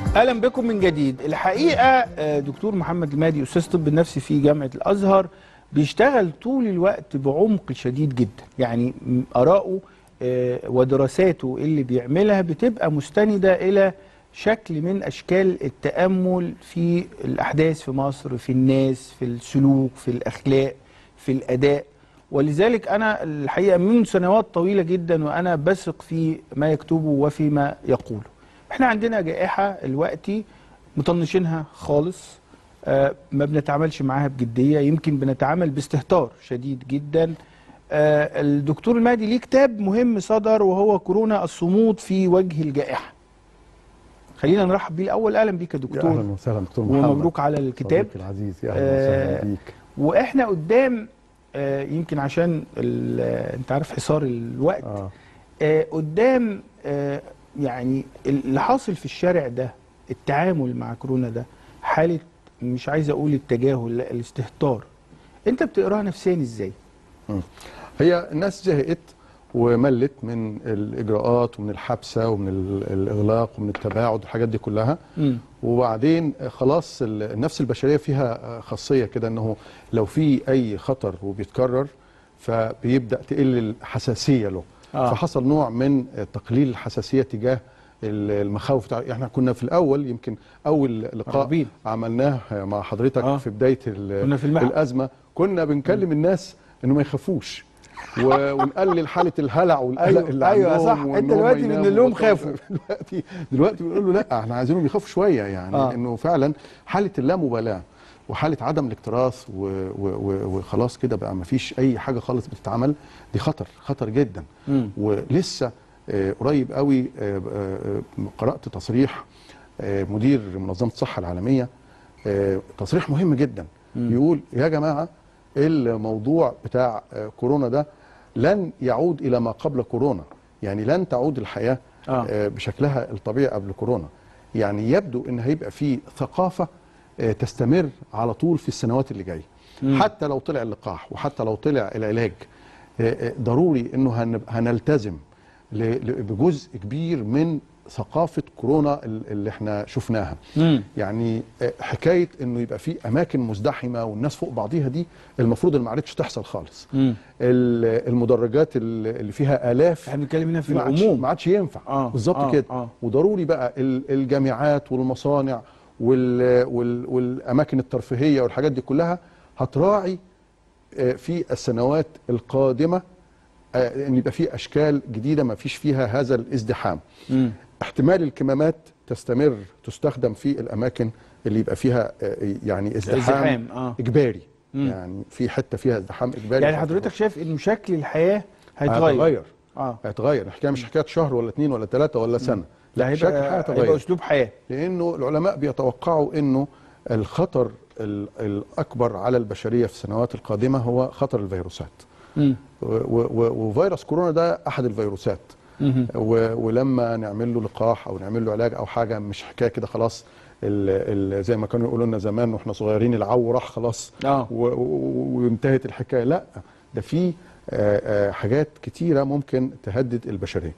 اهلا بكم من جديد الحقيقه آه، دكتور محمد المهدي استاذ طب النفسي في جامعه الازهر بيشتغل طول الوقت بعمق شديد جدا يعني م- اراءه آه، ودراساته اللي بيعملها بتبقى مستنده الى شكل من اشكال التامل في الاحداث في مصر في الناس في السلوك في الاخلاق في الاداء ولذلك انا الحقيقه من سنوات طويله جدا وانا بثق في ما يكتبه وفيما يقوله احنا عندنا جائحه الوقتي مطنشينها خالص آه ما بنتعاملش معاها بجديه يمكن بنتعامل باستهتار شديد جدا آه الدكتور المهدي ليه كتاب مهم صدر وهو كورونا الصمود في وجه الجائحه خلينا نرحب بيه الاول اهلا بيك يا يا دكتور اهلا وسهلا دكتور محمد ومبروك على الكتاب صديقي العزيز يا اهلا آه، وسهلا بيك واحنا قدام آه يمكن عشان ال- آه، انت عارف حصار الوقت اه آه قدام آه يعني اللي حاصل في الشارع ده التعامل مع كورونا ده حالة مش عايز اقول التجاهل لا الاستهتار انت بتقراها نفسيا ازاي هي الناس زهقت وملت من الاجراءات ومن الحبسه ومن ال- الاغلاق ومن التباعد والحاجات دي كلها مم. وبعدين خلاص ال- النفس البشريه فيها خاصيه كده انه لو في اي خطر وبيتكرر فبيبدا تقل الحساسيه له آه. فحصل نوع من تقليل الحساسيه تجاه ال- المخاوف بتاع احنا كنا في الاول يمكن اول لقاء مرعوبين. عملناه مع حضرتك آه. في بدايه ال- كنا في المعهد. الازمه كنا بنكلم الناس انه ما يخافوش و- ونقلل حاله الهلع والقلق أيوة، اللي أيوة، عندهم صح. وإن أنت هم دلوقتي يناموا بنقول لهم وبتاع. خافوا. دلوقتي دلوقتي بنقول له لا احنا عايزينهم يخافوا شويه يعني آه. آه. انه فعلا حاله اللامبالاه وحاله عدم الاكتراث و- و- و- وخلاص كده بقى ما فيش اي حاجه خالص بتتعمل دي خطر خطر جدا مم. ولسه آه، قريب قوي آه، آه، قرات تصريح آه، مدير منظمه الصحه العالميه آه، تصريح مهم جدا مم. يقول يا جماعه الموضوع بتاع آه، كورونا ده لن يعود الى ما قبل كورونا يعني لن تعود الحياه آه. آه، بشكلها الطبيعي قبل كورونا يعني يبدو ان هيبقى في ثقافه آه، تستمر على طول في السنوات اللي جايه مم. حتى لو طلع اللقاح وحتى لو طلع العلاج آه، آه، ضروري انه هن- هنلتزم ل- ل- بجزء كبير من ثقافه كورونا ال- اللي احنا شفناها مم. يعني آه، حكايه انه يبقى في اماكن مزدحمه والناس فوق بعضيها دي المفروض ان ما عادتش تحصل خالص مم. ال- المدرجات ال- اللي فيها الاف احنا بنتكلم هنا في ما عادش- العموم ما عادش ينفع آه، بالظبط آه، كده آه. وضروري بقى ال- الجامعات والمصانع وال وال والاماكن الترفيهيه والحاجات دي كلها هتراعي آه، في السنوات القادمه آه، ان يبقى في اشكال جديده ما فيش فيها هذا الازدحام مم. احتمال الكمامات تستمر تستخدم في الاماكن اللي يبقى فيها آه، يعني ازدحام, ازدحام، آه. اجباري مم. يعني في حته فيها ازدحام اجباري يعني حضرتك شايف انه شكل الحياة هيتغير هيتغير اه هيتغير الحكايه مش حكايه شهر ولا اتنين ولا ثلاثه ولا سنه ده لا شكل الحياه هيبقى هيبقى هيتغير اسلوب حياة لانه العلماء بيتوقعوا انه الخطر ال- الاكبر على البشريه في السنوات القادمه هو خطر الفيروسات مم. و- و- وفيروس كورونا ده احد الفيروسات مم. و- ولما نعمل له لقاح او نعمل له علاج او حاجه مش حكايه كده خلاص ال ال زي ما كانوا يقولوا لنا زمان واحنا صغيرين العو راح خلاص آه. و- و- وانتهت الحكايه لا ده في آه، آه، حاجات كتيره ممكن تهدد البشريه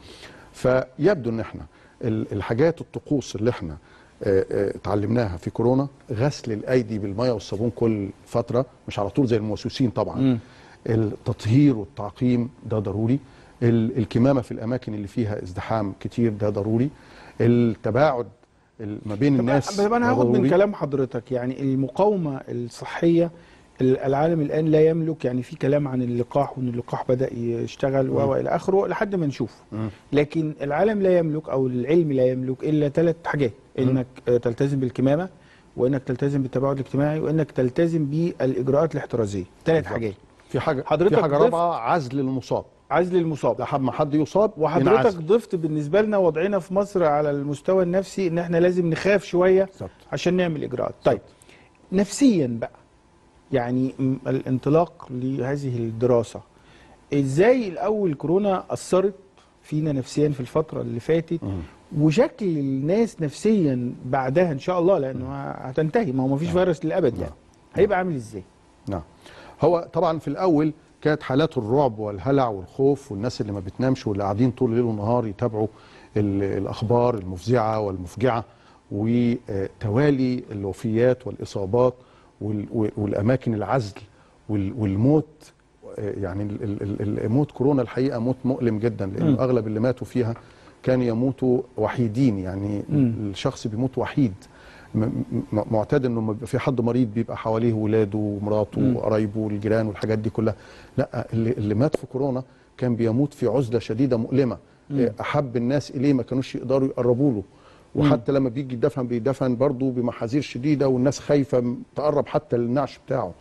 فيبدو ان احنا ال- الحاجات الطقوس اللي احنا آه، آه، اتعلمناها في كورونا غسل الايدي بالميه والصابون كل فتره مش على طول زي الموسوسين طبعا مم. التطهير والتعقيم ده ضروري ال- الكمامه في الاماكن اللي فيها ازدحام كتير ده ضروري التباعد ال- ما بين طب الناس طب انا ده هاخد من ضروري. كلام حضرتك يعني المقاومه الصحيه ال- العالم الان لا يملك يعني في كلام عن اللقاح وان اللقاح بدا يشتغل و- والى اخره لحد ما نشوف مم. لكن العالم لا يملك او العلم لا يملك الا ثلاث حاجات انك آه، تلتزم بالكمامه وانك تلتزم بالتباعد الاجتماعي وانك تلتزم بالاجراءات الاحترازيه ثلاث بالظبط. حاجات في حاجه حضرتك في حاجه ضفت- رابعه عزل المصاب عزل المصاب لحد ما حد يصاب وحضرتك ينعزل. ضفت بالنسبه لنا وضعنا في مصر على المستوى النفسي ان احنا لازم نخاف شويه بالظبط. عشان نعمل اجراءات طيب نفسيا بقى يعني م- الانطلاق لهذه الدراسه ازاي الاول كورونا اثرت فينا نفسيا في الفتره اللي فاتت مم. وشكل الناس نفسيا بعدها ان شاء الله لانه هتنتهي ما هو ما فيش فيروس للابد يعني هيبقى عامل ازاي نعم هو طبعا في الاول كانت حالات الرعب والهلع والخوف والناس اللي ما بتنامش واللي قاعدين طول الليل والنهار يتابعوا ال- الاخبار المفزعه والمفجعه وتوالي الوفيات والاصابات وال- وال- والاماكن العزل وال- والموت آه، يعني ال- ال- ال- موت كورونا الحقيقه موت مؤلم جدا لانه مم. اغلب اللي ماتوا فيها كان يموتوا وحيدين يعني مم. الشخص بيموت وحيد م- م- معتاد انه لما بيبقى في حد مريض بيبقى حواليه ولاده ومراته مم. وقرايبه والجيران والحاجات دي كلها لا اللي, اللي مات في كورونا كان بيموت في عزله شديده مؤلمه مم. آه، احب الناس اليه ما كانوش يقدروا يقربوا له وحتى لما بيجي يدفن بيدفن برضه بمحاذير شديده والناس خايفه م- تقرب حتى للنعش بتاعه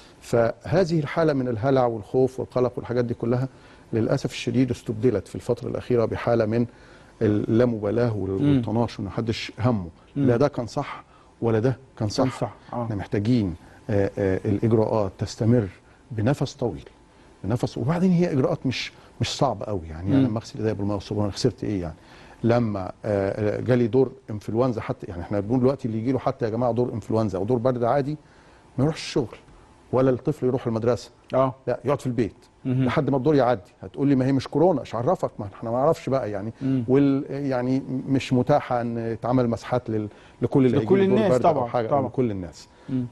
فهذه الحاله من الهلع والخوف والقلق والحاجات دي كلها للاسف الشديد استبدلت في الفتره الاخيره بحاله من اللامبالاه وال- مم. والطناش وان محدش همه مم. لا ده كان صح ولا ده كان صح, كان صح، آه. احنا محتاجين آه، آه، الاجراءات تستمر بنفس طويل بنفس وبعدين هي اجراءات مش مش صعبه قوي يعني مم. انا لما اغسل ايديا بالماء والصابون انا خسرت ايه يعني لما آه، آه، جالي دور انفلونزا حتى يعني احنا بنقول دلوقتي اللي يجي له حتى يا جماعه دور انفلونزا او دور برد عادي ما يروحش الشغل ولا الطفل يروح المدرسه اه لا يقعد في البيت مهم. لحد ما الدور يعدي هتقول لي ما هي مش كورونا ايش عرفك ما احنا ما نعرفش بقى يعني مم. وال يعني مش متاحه ان يتعمل مسحات لل... لكل اللي لكل هيجيله دور الناس برد أو طبعاً، حاجه طبعاً. أو لكل الناس مم.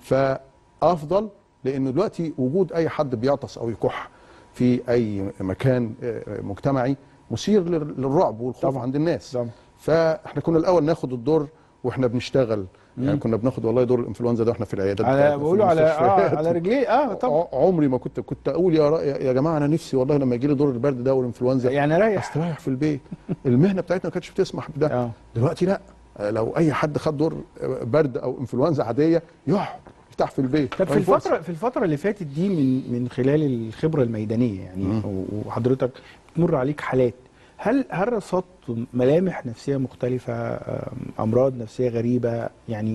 فافضل لانه دلوقتي وجود اي حد بيعطس او يكح في اي مكان آه، مجتمعي مثير لل- للرعب والخوف طبعاً. عند الناس طبعاً. فاحنا كنا الاول ناخد الدور واحنا بنشتغل يعني كنا بناخد والله دور الانفلونزا ده واحنا في العيادات على بتاعتنا في بقولوا على اه المستشفيات. على رجليه اه طبعا ع- عمري ما كنت كنت اقول يا را- يا جماعه انا نفسي والله لما يجي لي دور البرد ده والانفلونزا يعني ريح استريح في البيت المهنه بتاعتنا ما كانتش بتسمح بده اه دلوقتي لا لو اي حد خد دور برد او انفلونزا عاديه يقعد يفتح في البيت طب في ما ينفعش. الفترة في الفترة اللي فاتت دي من من خلال الخبرة الميدانية يعني مم. و- وحضرتك بتمر عليك حالات هل هل رصدت ملامح نفسية مختلفة أم، أمراض نفسية غريبة يعني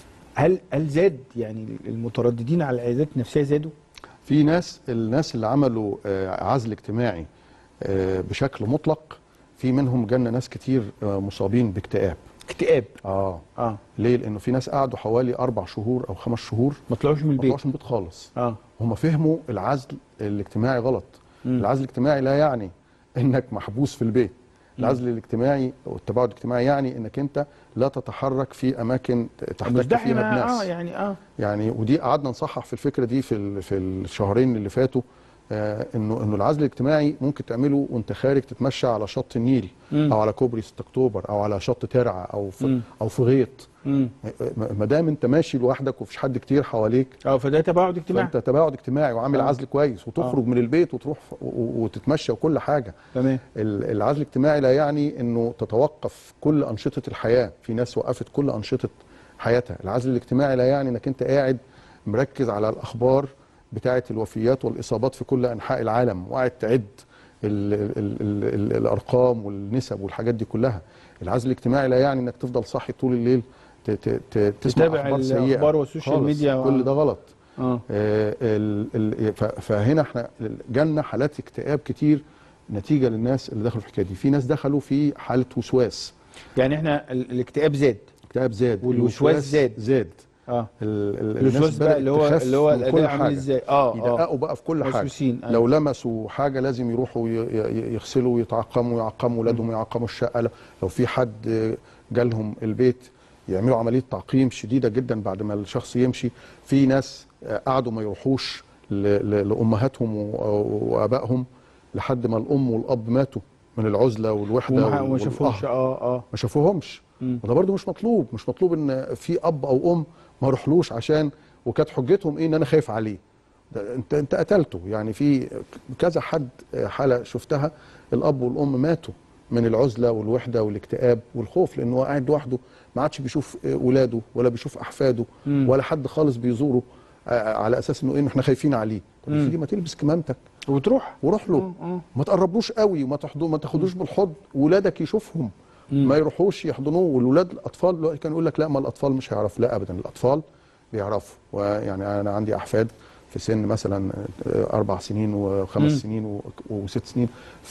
هل هل زاد يعني المترددين على العيادات النفسية زادوا؟ في ناس الناس اللي عملوا آه، عزل اجتماعي آه، بشكل مطلق في منهم جالنا ناس كتير آه، مصابين باكتئاب اكتئاب اه اه ليه لانه في ناس قعدوا حوالي اربع شهور او خمس شهور ما طلعوش من ما البيت طلعوش من البيت خالص اه هم فهموا العزل الاجتماعي غلط مم. العزل الاجتماعي لا يعني انك محبوس في البيت العزل الاجتماعي والتباعد الاجتماعي يعني انك انت لا تتحرك في اماكن تحتك فيها مزدحمة بناس اه يعني اه يعني ودي قعدنا نصحح في الفكره دي في ال- في الشهرين اللي فاتوا آه انه انه العزل الاجتماعي ممكن تعمله وانت خارج تتمشى على شط النيل مم. او على كوبري 6 اكتوبر او على شط ترعه او في مم. او في غيط مم. ما دام انت ماشي لوحدك ومفيش حد كتير حواليك اه فده تباعد اجتماعي فانت تباعد اجتماعي وعامل آه. عزل كويس وتخرج من البيت وتروح ف- و- و- وتتمشى وكل حاجه تمام ال- العزل الاجتماعي لا يعني انه تتوقف كل انشطه الحياه في ناس وقفت كل انشطه حياتها العزل الاجتماعي لا يعني انك انت قاعد مركز على الاخبار بتاعه الوفيات والاصابات في كل انحاء العالم وقاعد تعد ال ال ال ال الارقام والنسب والحاجات دي كلها العزل الاجتماعي لا يعني انك تفضل صاحي طول الليل ت- ت- ت- تسمع تتابع اخبار سيئه الأخبار والسوشيال خالص. ميديا و- كل ده غلط اه آه، ال- ال- ف- فهنا احنا جالنا حالات اكتئاب كتير نتيجه للناس اللي دخلوا في الحكايه دي في ناس دخلوا في حاله وسواس يعني احنا ال- الاكتئاب زاد اكتئاب زاد والوسواس زاد. زاد اه ال- ال- الوسواس الناس بقى بدأت اللي هو تخاف اللي هو من الاداء كل عامل حاجة. ازاي اه اه يدققوا بقى في كل حاجه موسوسين أيوة. لو لمسوا حاجه لازم يروحوا ي- ي- يغسلوا ويتعقموا ويعقموا اولادهم ويعقموا الشقه لو- لو في حد جالهم البيت يعملوا عمليه تعقيم شديده جدا بعد ما الشخص يمشي في ناس قعدوا ما يروحوش ل- ل- لامهاتهم و- وابائهم لحد ما الام والاب ماتوا من العزله والوحده وما وال- ما شافوش والقهر. اه اه ما شافوهمش مم. وده برضو مش مطلوب مش مطلوب ان في اب او ام ما روحلوش عشان وكانت حجتهم ايه ان انا خايف عليه ده انت انت قتلته يعني في كذا حد حاله شفتها الاب والام ماتوا من العزله والوحده والاكتئاب والخوف لانه هو قاعد لوحده ما عادش بيشوف ولاده ولا بيشوف احفاده مم. ولا حد خالص بيزوره آه، على اساس انه ايه إنه احنا خايفين عليه طب يا مم. سيدي ما تلبس كمامتك وتروح وروح له اه ما تقربلوش قوي وما تحضو ما تاخدوش بالحضن ولادك يشوفهم مم. ما يروحوش يحضنوه والولاد الاطفال دلوقتي كان يقول لك لا ما الاطفال مش هيعرف لا ابدا الاطفال بيعرفوا ويعني انا عندي احفاد في سن مثلا آه، اربع سنين وخمس مم. سنين و- وست سنين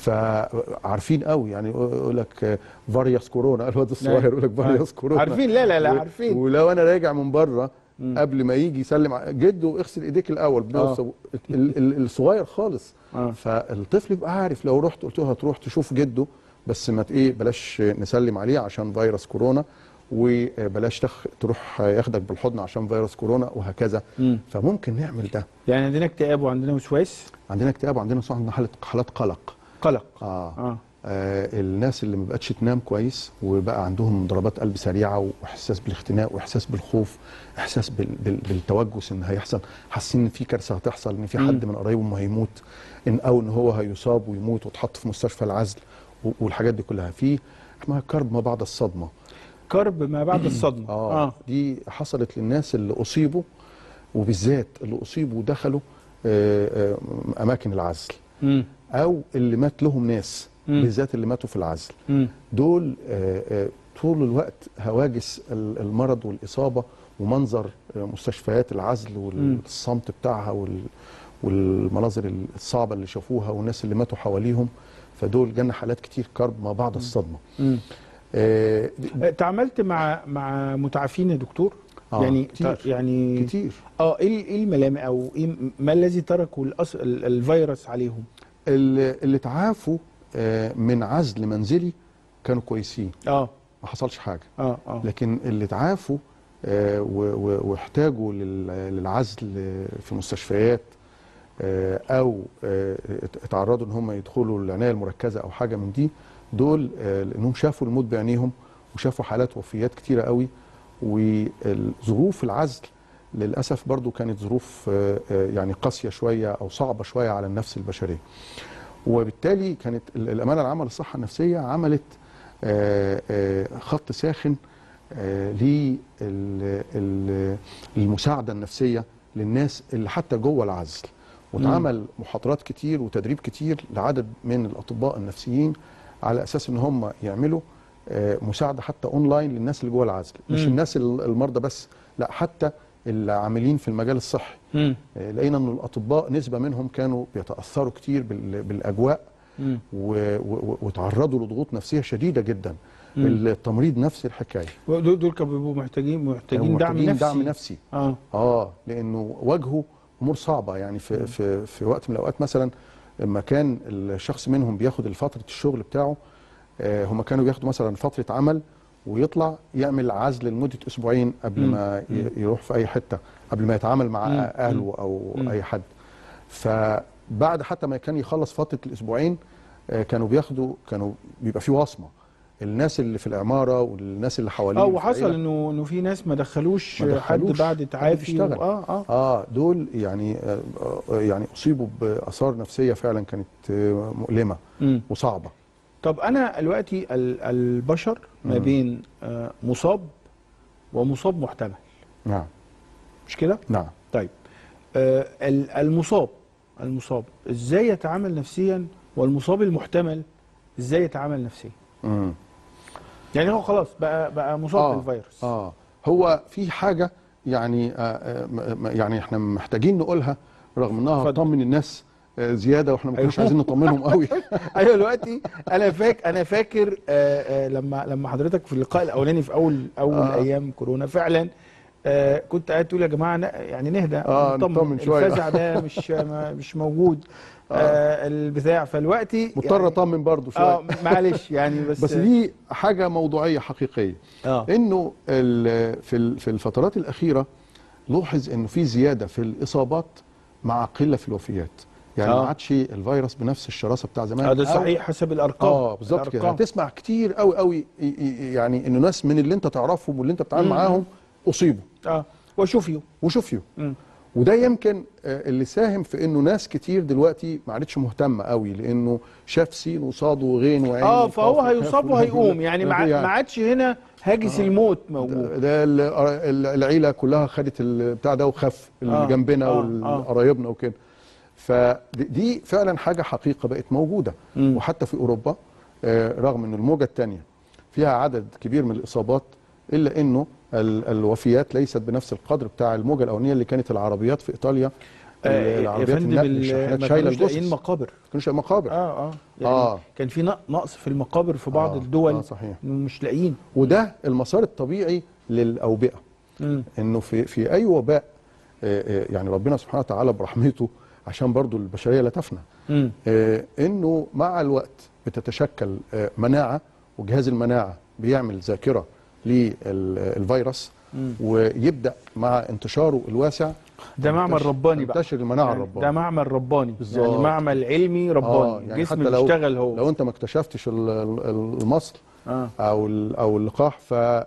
فعارفين قوي يعني يقول لك آه، فاريوس كورونا الواد الصغير يقول لك فاريوس كورونا عارفين لا لا لا و- عارفين ولو انا راجع من بره مم. قبل ما يجي يسلم ع- جده اغسل ايديك الاول بنوصل ال- ال- الصغير خالص اه فالطفل يبقى عارف لو رحت قلت له هتروح تشوف جده بس ما ت- ايه بلاش نسلم عليه عشان فيروس كورونا وبلاش تخ... تروح ياخدك بالحضن عشان فيروس كورونا وهكذا مم. فممكن نعمل ده يعني عندنا اكتئاب وعندنا وسواس عندنا اكتئاب وعندنا صح عندنا حاله حالات قلق قلق آه. اه آه الناس اللي ما بقتش تنام كويس وبقى عندهم ضربات قلب سريعه واحساس بالاختناق واحساس بالخوف احساس بال بال بالتوجس ان هيحصل حاسين ان في كارثه هتحصل ان في حد من قرايبهم هيموت ان او ان هو هيصاب ويموت ويتحط في مستشفى العزل و- والحاجات دي كلها في اسمها كرب ما بعد الصدمه كرب ما بعد الصدمه آه, اه دي حصلت للناس اللي اصيبوا وبالذات اللي اصيبوا ودخلوا آه آه اماكن العزل مم. او اللي مات لهم ناس مم. بالذات اللي ماتوا في العزل مم. دول آه، آه، طول الوقت هواجس ال- المرض والإصابة ومنظر آه، مستشفيات العزل والصمت بتاعها وال- والمناظر الصعبة اللي شافوها والناس اللي ماتوا حواليهم فدول جالنا حالات كتير كرب ما بعد الصدمة مم. آه، آه، تعاملت مع مع متعافين يا دكتور آه، يعني كتير. ت- يعني كتير اه ايه ايه الملامح او ايه ما الذي تركه الأص... ال- الفيروس عليهم اللي اللي تعافوا آه، من عزل منزلي كانوا كويسين اه ما حصلش حاجة اه اه لكن اللي تعافوا آه، و- و- واحتاجوا لل- للعزل في مستشفيات آه، او آه، ات- اتعرضوا ان هم يدخلوا العنايه المركزه او حاجه من دي دول آه، لانهم شافوا الموت بعينيهم وشافوا حالات وفيات كتيره قوي وظروف العزل للاسف برضو كانت ظروف آه، آه، يعني قاسيه شويه او صعبه شويه على النفس البشريه وبالتالي كانت ال- الامانه العامه للصحه النفسيه عملت آه، آه، خط ساخن للمساعده النفسيه للناس اللي حتى جوه العزل واتعمل محاضرات كتير وتدريب كتير لعدد من الاطباء النفسيين على اساس ان هم يعملوا آه، مساعده حتى اونلاين للناس اللي جوه العزل مش مم. الناس ال- المرضى بس لا حتى العاملين في المجال الصحي مم. آه، لقينا ان الاطباء نسبه منهم كانوا بيتاثروا كتير بال- بالاجواء مم. و- و- وتعرضوا لضغوط نفسيه شديده جدا مم. التمريض نفس الحكايه دول دول كانوا بيبقوا محتاجين محتاجين كانوا دعم محتاجين نفسي دعم نفسي اه اه لانه واجهوا امور صعبه يعني في في في وقت من الاوقات مثلا لما كان الشخص منهم بياخد فتره الشغل بتاعه آه هم كانوا بياخدوا مثلا فتره عمل ويطلع يعمل عزل لمده اسبوعين قبل مم. ما ي- يروح في اي حته قبل ما يتعامل مع مم. اهله او مم. اي حد فبعد حتى ما كان يخلص فتره الاسبوعين آه كانوا بياخدوا كانوا بيبقى في وصمه الناس اللي في العماره والناس اللي حواليه اه في وحصل العيلة. انه انه في ناس ما دخلوش, ما حد دخلوش بعد حد تعافي بيشتغل. و- اه اه اه دول يعني آه آه، يعني اصيبوا باثار نفسيه فعلا كانت آه مؤلمه مم. وصعبه طب انا دلوقتي ال- البشر ما مم. بين آه مصاب ومصاب محتمل نعم مش كده؟ نعم طيب آه ال- المصاب المصاب ازاي يتعامل نفسيا والمصاب المحتمل ازاي يتعامل نفسيا؟ مم. يعني هو خلاص بقى بقى مصاب آه. بالفيروس اه هو في حاجه يعني آه آه م- م- يعني احنا محتاجين نقولها رغم انها اتفضل. هتطمن الناس آه زياده واحنا ما كناش أيوه. عايزين نطمنهم قوي ايوه دلوقتي انا فاكر انا فاكر آه آه لما لما حضرتك في اللقاء الاولاني في اول اول آه. آه. ايام كورونا فعلا آه كنت قاعد تقول يا جماعه ن- يعني نهدى آه، نطمن شوية. الفزع ده مش ما- مش موجود آه البتاع فالوقتي مضطر يعني اطمن برضو شويه اه معلش يعني بس بس دي حاجه موضوعيه حقيقيه اه انه ال- في ال- في الفترات الاخيره لوحظ انه في زياده في الاصابات مع قله في الوفيات يعني آه. ما عادش الفيروس بنفس الشراسه بتاع زمان آه ده أو- صحيح حسب الارقام اه بالظبط كده الأرقام. هتسمع كتير قوي قوي ي- ي- يعني انه ناس من اللي انت تعرفهم واللي انت بتتعامل مم. معاهم اصيبوا اه وشوفيو وشفيوا مم. وده يمكن آه، اللي ساهم في انه ناس كتير دلوقتي ما عادتش مهتمه قوي لانه شاف سين وصاد وغين وعين اه وقاف فهو وكاف هيصاب وهيقوم يعني ما يعني ما عادش هنا هاجس الموت موجود ده ال- ال- العيله كلها خدت البتاع ده وخف اللي آه، جنبنا آه، وقرايبنا وكده فدي فعلا حاجه حقيقه بقت موجوده مم. وحتى في اوروبا آه، رغم ان الموجه الثانيه فيها عدد كبير من الاصابات الا انه ال- الوفيات ليست بنفس القدر بتاع الموجه الاولانيه اللي كانت العربيات في ايطاليا آه يا العربيات فندم النقل ال- الشاحنات ما شايله كانوش لاقيين الجثث مقابر ما كانوش مقابر اه اه يعني آه. كان في نق- نقص في المقابر في بعض آه، الدول آه، صحيح. إنه مش لاقيين وده المسار الطبيعي للاوبئه مم. انه في في اي وباء آه، آه، يعني ربنا سبحانه وتعالى برحمته عشان برضو البشريه لا تفنى مم. آه، انه مع الوقت بتتشكل آه، مناعه وجهاز المناعه بيعمل ذاكره للفيروس مم. ويبدا مع انتشاره الواسع ده معمل تنتشر- رباني بقى تنتشر المناعه يعني الربانيه ده معمل رباني بالظبط. يعني معمل علمي رباني اه يعني الجسم حتى لو بيشتغل هو لو انت ما اكتشفتش ال- ال- المصل اه او ال- او اللقاح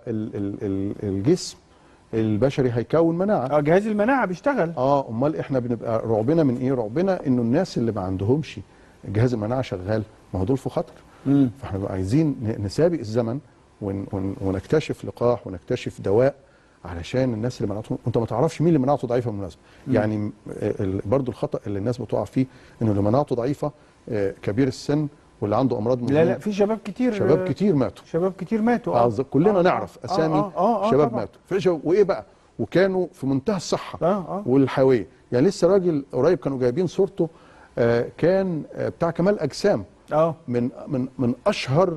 فالجسم البشري هيكون مناعه اه جهاز المناعه بيشتغل اه امال احنا بنبقى رعبنا من ايه رعبنا انه الناس اللي ما عندهمش جهاز المناعه شغال ما هو دول في خطر مم. فاحنا بقى عايزين ن- نسابق الزمن ون ون ونكتشف لقاح ونكتشف دواء علشان الناس اللي مناعتهم انت ما تعرفش مين اللي مناعته ضعيفه بالمناسبه يعني م- ال- برضو الخطا اللي الناس بتقع فيه انه اللي مناعته ضعيفه آه، كبير السن واللي عنده امراض لا مزمنه لا في شباب كتير شباب كتير ماتوا شباب كتير ماتوا آه كلنا آه، نعرف آه، اسامي آه، آه، آه، شباب طبعاً. ماتوا في شباب وايه بقى وكانوا في منتهى الصحه اه اه والحيويه يعني لسه راجل قريب كانوا جايبين صورته آه، كان آه، بتاع كمال اجسام اه من من من اشهر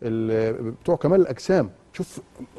ال- بتوع كمال الاجسام شوف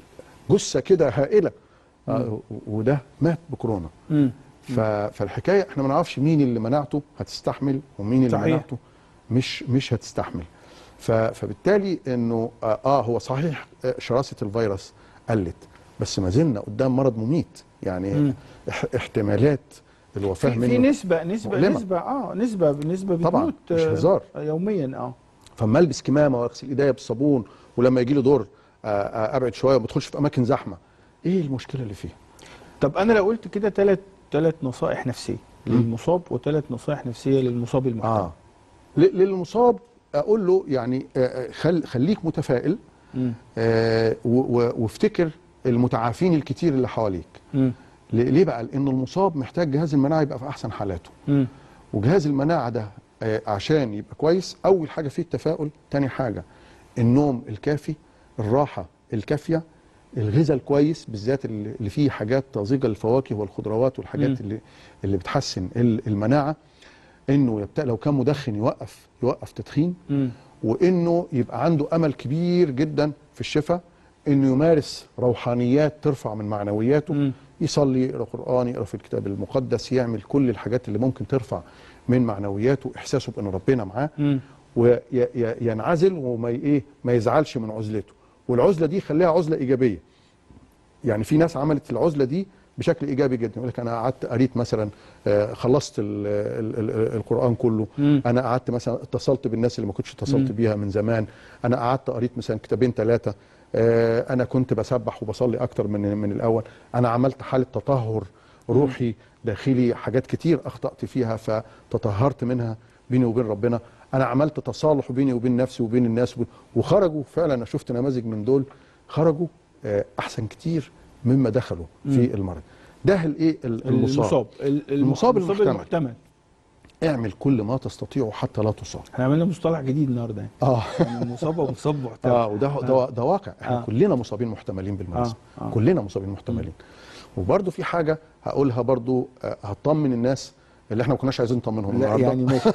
جثه كده هائله آه، وده مات بكورونا مم. ف- فالحكايه احنا ما نعرفش مين اللي مناعته هتستحمل ومين اللي صحيح. مناعته مش مش هتستحمل ف- فبالتالي انه اه آه، هو صحيح آه، شراسه الفيروس قلت بس ما زلنا قدام مرض مميت يعني مم. اح- احتمالات الوفاه في, منه في نسبه نسبه مؤلمة. نسبه اه نسبه نسبه طبعاً، بتموت مش آه، هزار. يوميا اه فاما البس كمامه واغسل ايديا بالصابون ولما يجي لي دور آه، آه، ابعد شويه وما ادخلش في اماكن زحمه ايه المشكله اللي فيها طب انا لو قلت كده ثلاث ثلاث نصائح نفسيه للمصاب وثلاث نصائح نفسيه للمصاب المحتمل اه ل- للمصاب اقول له يعني آه، آه، خل خليك متفائل مم. آه، و- و- وافتكر المتعافين الكتير اللي حواليك مم. ل- ليه بقى لان المصاب محتاج جهاز المناعه يبقى في احسن حالاته مم. وجهاز المناعه ده آه، عشان يبقى كويس اول حاجه فيه التفاؤل تاني حاجه النوم الكافي الراحه الكافيه الغذاء الكويس بالذات اللي اللي فيه حاجات طازجه للفواكه والخضروات والحاجات مم. اللي اللي بتحسن ال- المناعه انه يبتأ لو كان مدخن يوقف يوقف تدخين مم. وانه يبقى عنده امل كبير جدا في الشفاء انه يمارس روحانيات ترفع من معنوياته مم. يصلي يقرا قران يقرا في الكتاب المقدس يعمل كل الحاجات اللي ممكن ترفع من معنوياته احساسه بان ربنا معاه مم. وينعزل وما ي- ايه ما يزعلش من عزلته والعزله دي خليها عزله ايجابيه يعني في ناس عملت العزله دي بشكل ايجابي جدا يقول لك انا قعدت قريت مثلا آه، خلصت ال ال ال القران كله مم. انا قعدت مثلا اتصلت بالناس اللي ما كنتش اتصلت مم. بيها من زمان انا قعدت قريت مثلا كتابين ثلاثه انا كنت بسبح وبصلي اكتر من من الاول انا عملت حاله تطهر روحي داخلي حاجات كتير اخطات فيها فتطهرت منها بيني وبين ربنا انا عملت تصالح بيني وبين نفسي وبين الناس وبين- وخرجوا فعلا انا شفت نماذج من دول خرجوا آه، احسن كتير مما دخلوا في المرض ده الايه ال- المصاب المصاب ال- الم- المصاب المحتمل. المحتمل اعمل كل ما تستطيع حتى لا تصاب احنا عملنا مصطلح جديد النهارده يعني. اه يعني مصاب ومصاب محتمل اه وده ده, ده واقع احنا آه. آه. كلنا مصابين محتملين بالمناسبه آه، آه. آه. آه. كلنا مصابين محتملين وبرده في حاجه هقولها برده آه هتطمن الناس اللي احنا ما كناش عايزين نطمنهم لا النهارده يعني ماشي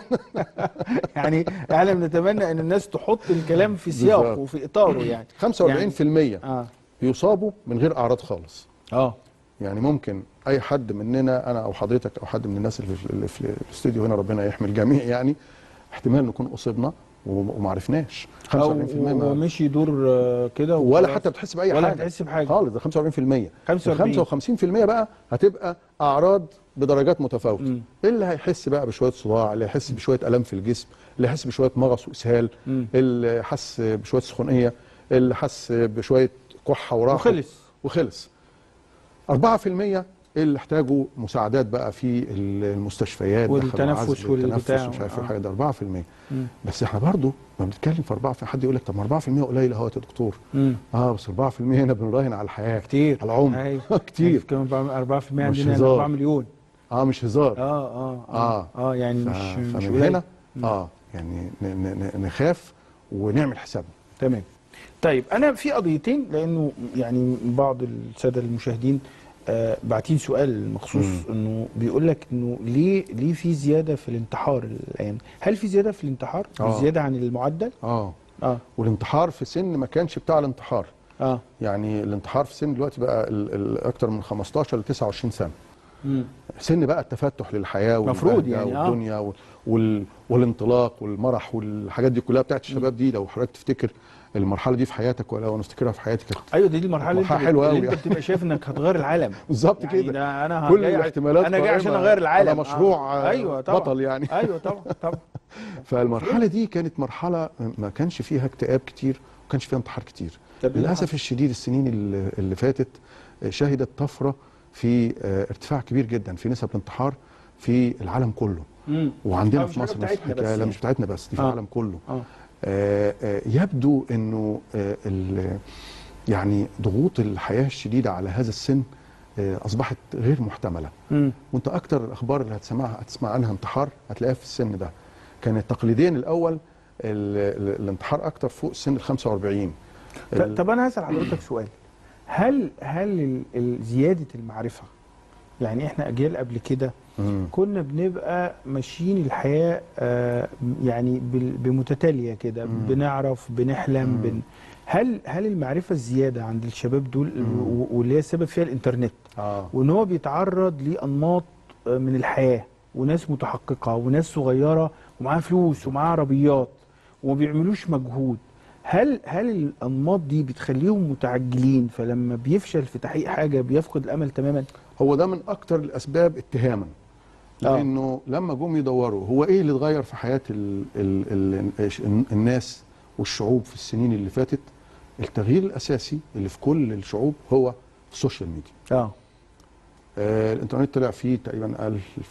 يعني احنا بنتمنى ان الناس تحط الكلام في سياقه بالظبط. وفي اطاره يعني 45% اه بيصابوا من غير اعراض خالص اه يعني ممكن اي حد مننا انا او حضرتك او حد من الناس اللي في, اللي في الاستوديو هنا ربنا يحمي الجميع يعني احتمال نكون اصبنا وم- وما عرفناش 45% او ما- ومشي يدور آه، كده ولا وخلاص. حتى بتحس باي ولا حاجه هتحس بحاجه خالص ده 45% 45. 55% بقى هتبقى اعراض بدرجات متفاوته مم. اللي هيحس بقى بشويه صداع اللي هيحس بشويه الام في الجسم اللي هيحس بشويه مغص واسهال مم. اللي حس بشويه سخونيه اللي حس بشويه كحه وراحه وخلص وخلص 4% اللي احتاجوا مساعدات بقى في المستشفيات دخلوا والتنفس عزل، والبتاع التنفس ومش عارف آه. ايه الحاجه ده 4% مم. بس احنا برضو ما بنتكلم في 4 حد يقول لك طب ما 4% قليل اهوت يا دكتور مم. اه بس 4% هنا بنراهن على الحياه كتير على العمر أيوة. كتير كمان 4% مش عندنا هزار. 4 مليون اه مش هزار اه اه آه. اه يعني ف- مش مش فمن قليل. هنا اه يعني ن- ن- ن- نخاف ونعمل حسابنا تمام طيب انا في قضيتين لانه يعني بعض الساده المشاهدين آه باعتين سؤال مخصوص مم. انه بيقول لك انه ليه ليه في زياده في الانتحار الايام هل في زياده في الانتحار آه. زياده عن المعدل اه اه والانتحار في سن ما كانش بتاع الانتحار اه يعني الانتحار في سن دلوقتي بقى ال- ال- اكتر من 15 ل 29 سنه مم. سن بقى التفتح للحياه مفروض والبهجة يعني، آه. والدنيا وال... وال... والانطلاق والمرح والحاجات دي كلها بتاعت الشباب دي لو حضرتك تفتكر المرحله دي في حياتك ولا انا افتكرها في حياتي كانت ايوه دي, دي المرحله اللي انت, مرحلة حلوة اللي أوي انت يعني. بتبقى شايف انك هتغير العالم بالظبط يعني كده ده انا كل جاي- الاحتمالات انا جاي عشان قائمة اغير العالم على مشروع آه. ايوه طبعا بطل يعني ايوه طبعا طبعا فالمرحله دي كانت مرحله ما كانش فيها اكتئاب كتير وما كانش فيها انتحار كتير طب إيه للاسف الشديد السنين اللي اللي فاتت شهدت طفره في آه، ارتفاع كبير جدا في نسب الانتحار في العالم كله مم. وعندنا آه، في مش حاجة مصر نفس بتاعتنا الحكايه بس لا يعني. مش بتاعتنا بس دي في آه. العالم كله اه آه، آه، يبدو انه آه، ال- يعني ضغوط الحياه الشديده على هذا السن آه، اصبحت غير محتمله مم. وانت اكتر الاخبار اللي هتسمعها هتسمع عنها انتحار هتلاقيها في السن ده كان تقليديا الاول ال- ال- الانتحار اكتر فوق سن ال 45 ط- طب انا هسال حضرتك سؤال هل هل ال- ال- زياده المعرفه يعني احنا اجيال قبل كده مم. كنا بنبقى ماشيين الحياه آه، يعني بال- بمتتاليه كده مم. بنعرف بنحلم مم. بن هل هل المعرفه الزياده عند الشباب دول مم. و- واللي هي السبب فيها الانترنت اه وان هو بيتعرض لانماط آه، من الحياه وناس متحققه وناس صغيره ومعاها فلوس ومعاها عربيات وما بيعملوش مجهود هل هل الانماط دي بتخليهم متعجلين فلما بيفشل في تحقيق حاجه بيفقد الامل تماما هو ده من اكتر الاسباب اتهاما آه. لانه لما جم يدوروا هو ايه اللي اتغير في حياه ال ال ال الناس والشعوب في السنين اللي فاتت التغيير الاساسي اللي في كل الشعوب هو السوشيال ميديا اه آه الانترنت طلع فيه تقريبا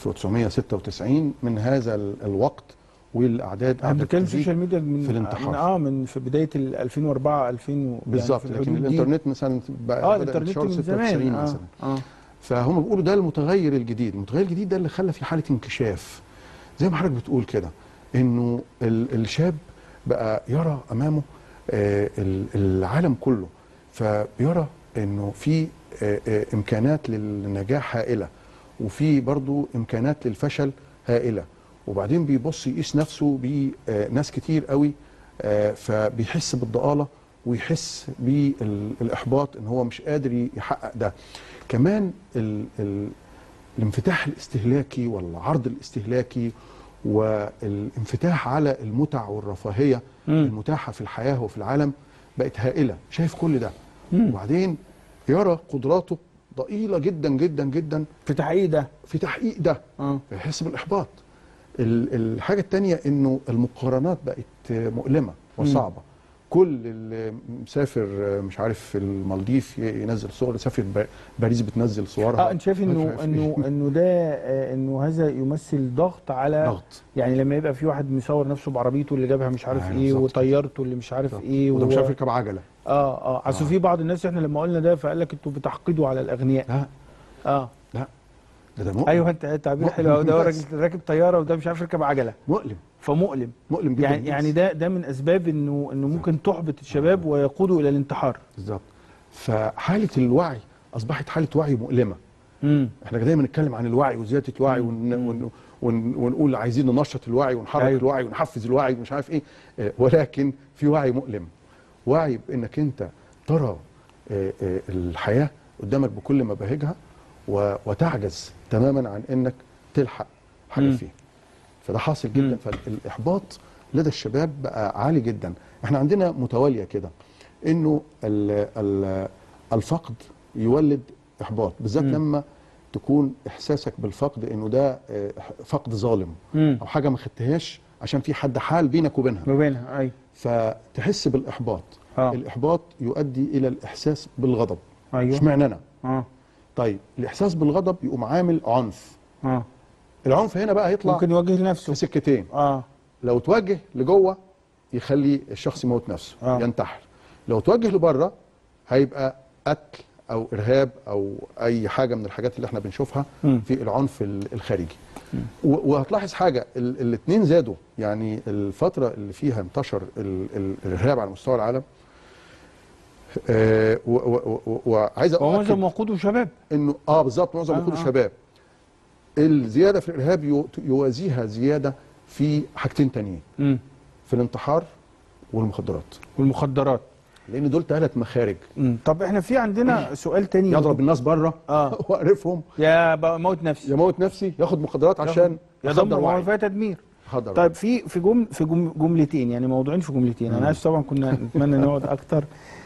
1996 من هذا ال- الوقت والاعداد احنا قعدت بنتكلم تزيد. السوشيال ميديا من في الانتحار. من اه من في بدايه ال 2004 2000 و- بالظبط يعني في لكن الحدود دي. الانترنت مثلا بقى اه بدأ الانترنت انتشاره من زمان 96 اه مثلا اه فهم بيقولوا ده المتغير الجديد المتغير الجديد ده اللي خلى في حاله انكشاف زي ما حضرتك بتقول كده انه ال- الشاب بقى يرى امامه آه، ال- العالم كله فبيرى انه في آه، آه، امكانات للنجاح هائله وفي برضو امكانات للفشل هائله وبعدين بيبص يقيس نفسه بناس كتير قوي آه، فبيحس بالضآلة ويحس بالاحباط ان هو مش قادر يحقق ده كمان ال ال الانفتاح الاستهلاكي والعرض الاستهلاكي والانفتاح على المتع والرفاهيه مم. المتاحه في الحياه وفي العالم بقت هائله شايف كل ده مم. وبعدين يرى قدراته ضئيله جدا جدا جدا في تحقيق ده في تحقيق ده اه فيحس بالاحباط ال- الحاجه الثانيه انه المقارنات بقت مؤلمه وصعبه كل اللي مسافر مش عارف في المالديف ينزل صور سافر ب- باريس بتنزل صورها اه انت شايف انه مش عارف انه إيه. انه ده آه، انه هذا يمثل ضغط على ضغط يعني لما يبقى في واحد مصور نفسه بعربيته اللي جابها مش عارف آه، ايه بالظبط. وطيارته اللي مش عارف ايه وده مش و- عارف يركب عجله اه اه اصل آه. في بعض الناس احنا لما قلنا ده فقال لك انتوا بتحقدوا على الاغنياء لا اه لا ده ده مؤلم ايوه انت تعبير مؤلم حلو قوي ده هو بس. راجل راكب طياره وده مش عارف يركب عجله مؤلم فمؤلم مؤلم جدا يعني للناس. يعني ده ده من اسباب انه انه ممكن تحبط الشباب ويقودوا الى الانتحار بالظبط فحاله الوعي اصبحت حاله وعي مؤلمه امم احنا دايما نتكلم عن الوعي وزياده الوعي ون... ون... ون... ونقول عايزين ننشط الوعي ونحرك أيوة. أيوه. الوعي ونحفز الوعي ومش عارف ايه آه، ولكن في وعي مؤلم وعي بانك انت ترى آه، آه، الحياه قدامك بكل مباهجها و... وتعجز تماما عن انك تلحق حاجه مم. فيه فده حاصل مم. جدا فالاحباط لدى الشباب بقى عالي جدا احنا عندنا متواليه كده انه ال... ال... الفقد يولد احباط بالذات مم. لما تكون احساسك بالفقد انه ده آه، فقد ظالم امم او حاجه ما خدتهاش عشان في حد حال بينك وبينها ما بينها ايوه فتحس بالاحباط اه الاحباط يؤدي الى الاحساس بالغضب ايوه اشمعنى انا اه طيب الاحساس بالغضب يقوم عامل عنف اه العنف هنا بقى يطلع ممكن يواجه في نفسه سكتين اه لو توجه لجوه يخلي الشخص يموت نفسه آه. ينتحر لو توجه لبره هيبقى قتل او ارهاب او اي حاجه من الحاجات اللي احنا بنشوفها مم. في العنف ال- الخارجي و- وهتلاحظ حاجه الاثنين زادوا يعني الفتره اللي فيها انتشر ال- ال- الارهاب على مستوى العالم آه، و- و- و- وعايز ومعظم اؤكد وقوده شباب انه اه بالظبط معظم آه، وقود آه. الشباب الزياده في الارهاب يو- يوازيها زياده في حاجتين تانيين امم في الانتحار والمخدرات والمخدرات لان دول ثلاث مخارج مم. طب احنا في عندنا سؤال تاني يضرب الناس بره آه. واقرفهم يا موت نفسي يموت نفسي ياخد مخدرات عشان يا يخدر دمر ما هو وعي فيها تدمير خدر طيب في في جم في جم جملتين يعني موضوعين في جملتين انا اسف طبعا كنا نتمنى نقعد اكتر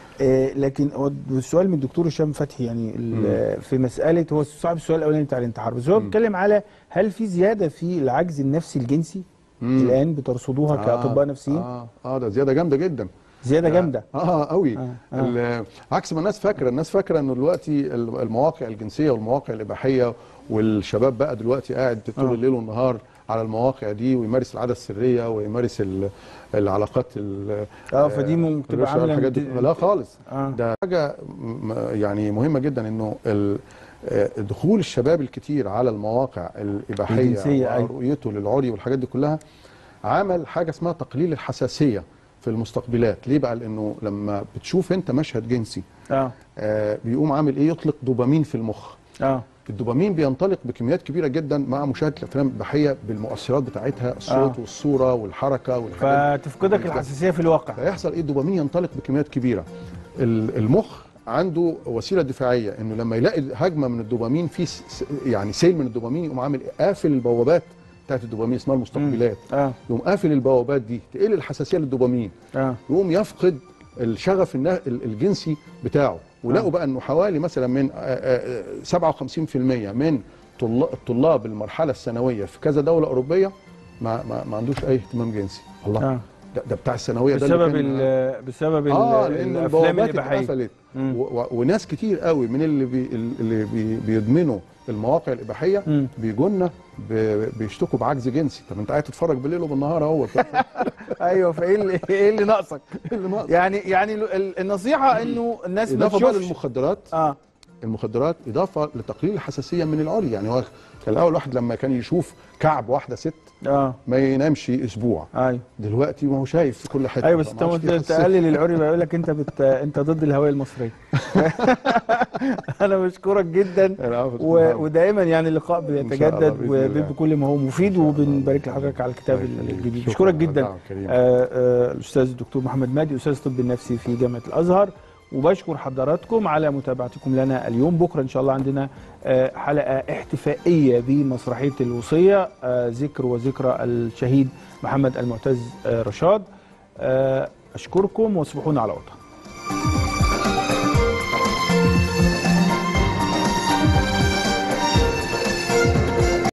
آه لكن هو السؤال من الدكتور هشام فتحي يعني ال- في مساله هو صاحب السؤال الاولاني بتاع الانتحار بس هو بيتكلم على هل في زياده في العجز النفسي الجنسي مم. الان بترصدوها كاطباء نفسيين اه اه ده زياده جامده جدا زياده جامده اه قوي آه، آه آه. آه. عكس ما الناس فاكره الناس فاكره انه دلوقتي المواقع الجنسيه والمواقع الاباحيه والشباب بقى دلوقتي قاعد طول آه. الليل والنهار على المواقع دي ويمارس العاده السريه ويمارس ال- العلاقات ال- اه فدي ممكن تبقى الرشوة عامله والحاجات دي انت- لا خالص اه ده حاجه م- يعني مهمه جدا انه ال- آه، دخول الشباب الكتير على المواقع الاباحيه الجنسية، أيوة. ورؤيته للعري والحاجات دي كلها عمل حاجه اسمها تقليل الحساسيه في المستقبلات ليه بقى لانه لما بتشوف انت مشهد جنسي اه آه بيقوم عامل ايه يطلق دوبامين في المخ اه الدوبامين بينطلق بكميات كبيره جدا مع مشاهده الافلام الاباحيه بالمؤثرات بتاعتها الصوت آه. والصوره والحركه والحاجات دي. فتفقدك الحساسيه في الواقع فيحصل ايه الدوبامين ينطلق بكميات كبيره ال- المخ عنده وسيله دفاعيه انه لما يلاقي هجمه من الدوبامين في س- س- يعني سيل من الدوبامين يقوم عامل قافل البوابات بتاعت الدوبامين اسمها المستقبلات اه يقوم قافل البوابات دي تقل الحساسيه للدوبامين اه يقوم يفقد الشغف النا- ال- الجنسي بتاعه ولقوا بقى انه حوالي مثلا من آه، آه، 57% من طلا- الطلاب المرحله الثانويه في كذا دوله اوروبيه ما ما, ما عندوش اي اهتمام جنسي الله اه ده, ده بتاع الثانويه ده اللي بسبب كان- ال بسبب اه ال- لان الافلام البوابات الاباحيه اتقفلت مم. و- و- وناس كتير قوي من اللي بي اللي بي بيدمنوا المواقع الاباحيه مم. بيجونا ب- بيشتكوا بعجز جنسي طب انت قاعد تتفرج بالليل وبالنهار اهو ايوه فايه اللي ايه اللي ناقصك اللي ناقص يعني يعني ال- النصيحه انه الناس ما اضافه بقى تشوفش للمخدرات اه المخدرات اضافه لتقليل الحساسيه من العري يعني هو كان الاول واحد لما كان يشوف كعب واحده ست اه ما ينامش اسبوع ايوه دلوقتي ما هو شايف في كل حته ايوه بس فما انت عادش قلت في حساسية. تقلل العري بيقول لك انت بت... انت ضد الهويه المصريه انا بشكرك جدا العفو، و... العفو. ودائما يعني اللقاء إن شاء الله بيتجدد بإذن الله. وبكل ما هو مفيد وبنبارك لحضرتك على الكتاب الله يخليك. الجديد شكراً بشكرك على جدا الدعوة الكريمة. آه، آه، الاستاذ الدكتور محمد مهدي استاذ الطب النفسي في جامعه الازهر وبشكر حضراتكم على متابعتكم لنا اليوم بكره ان شاء الله عندنا آه، حلقه احتفائيه بمسرحيه الوصيه آه، ذكر وذكرى الشهيد محمد المعتز آه، رشاد آه، اشكركم وتصبحون على وطن